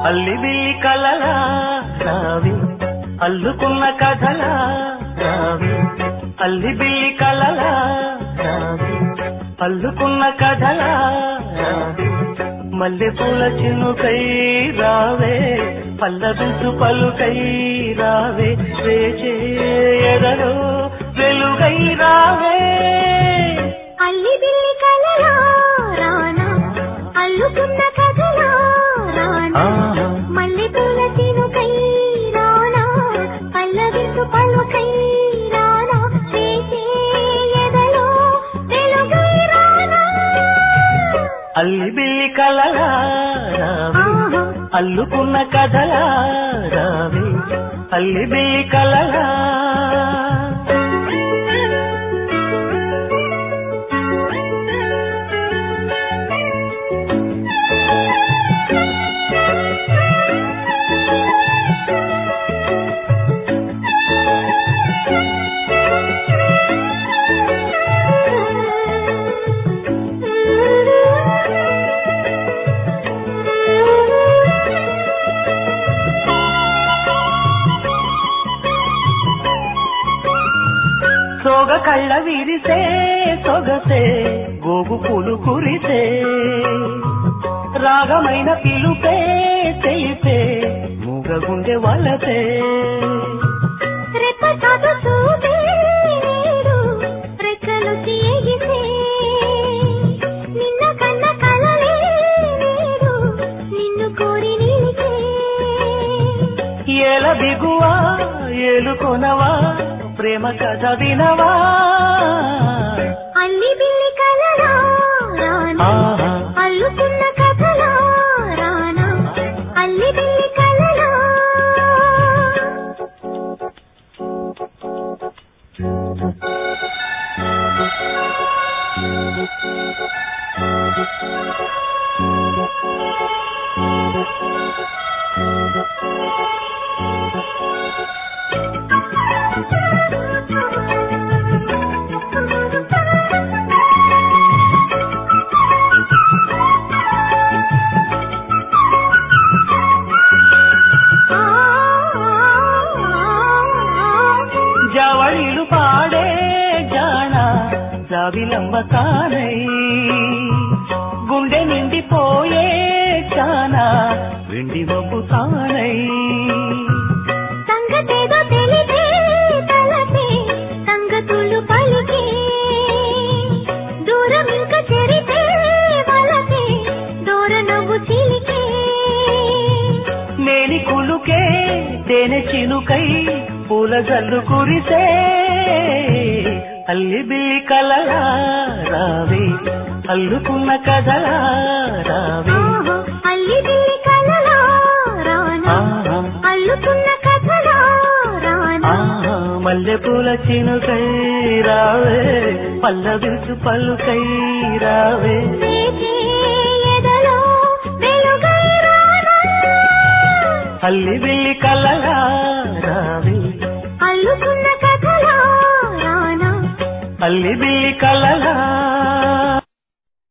అల్లివి కలలా రావి అల్లుకున్న కథలా రావి అల్లివి కలలా రావి అల్లుకున్న కథలా రావి మల్లె పూల చినుకై రావే పల్లవించు పలుకై రావే వేచే ఎదలో వెలుగై రావే అల్లి బిల్లి కలలా రానా అల్లుకున్న కథలా రానా ఆహా. మల్లె పూల చినుకై రానా పల్లవించు పలుకై రానా చేసే ఎదలో వెలుగై రానా అల్లి బిల్లి కలలా రావి ఆహా. అల్లుకున్న కథలా రావి అల్లి బిల్లి కలలా సోగ కళ్ళ విరిసే సొగసే గోగు పులు కురిసే రాగమైన పిలుపే తెలిపే మూగగుండె వలసే రెప్ప చాటు చూపే నేడు రెక్కలు తీగిసే నిన్న కన్న కలలే నేడు నిన్ను కోరి నిలిచే ఏల బిగువా ఏలుకొనవా ప్రేమ కథ వినవా అల్లి బిల్లి కలలా రానా ఆహా. అల్లుకున్న కథలా రానా అల్లి బిల్లి కలలా జవళిలు పాడే జాణ జావిలంబ తానై గుండె నిండిపోయే చానా వెండి మబ్బు తానై సంగతేదో తెలిపే తలపే సంగతులు పలికే దూరం ఇంక చెరిపే వలసే దూర నవ్వు చిలికే నేని కులుకే తేనె చినుకై పూల జల్లు కురిసే అల్లి బిల్లి కలలా రావి అల్లుకున్న కథలా రావి ఆహా, అల్లి బిల్లి కలలా రానా ఆహా. అల్లుకున్న కథలా రానా ఆహా, మల్లె పూల చినుకై రావే పల్లవించు పలుకై రావే వేచే ఎదలో వెలుగై రానా అల్లి బిల్లి కలలా రావి అల్లుకున్న కథలా రానా అల్లి బిల్లి కలలా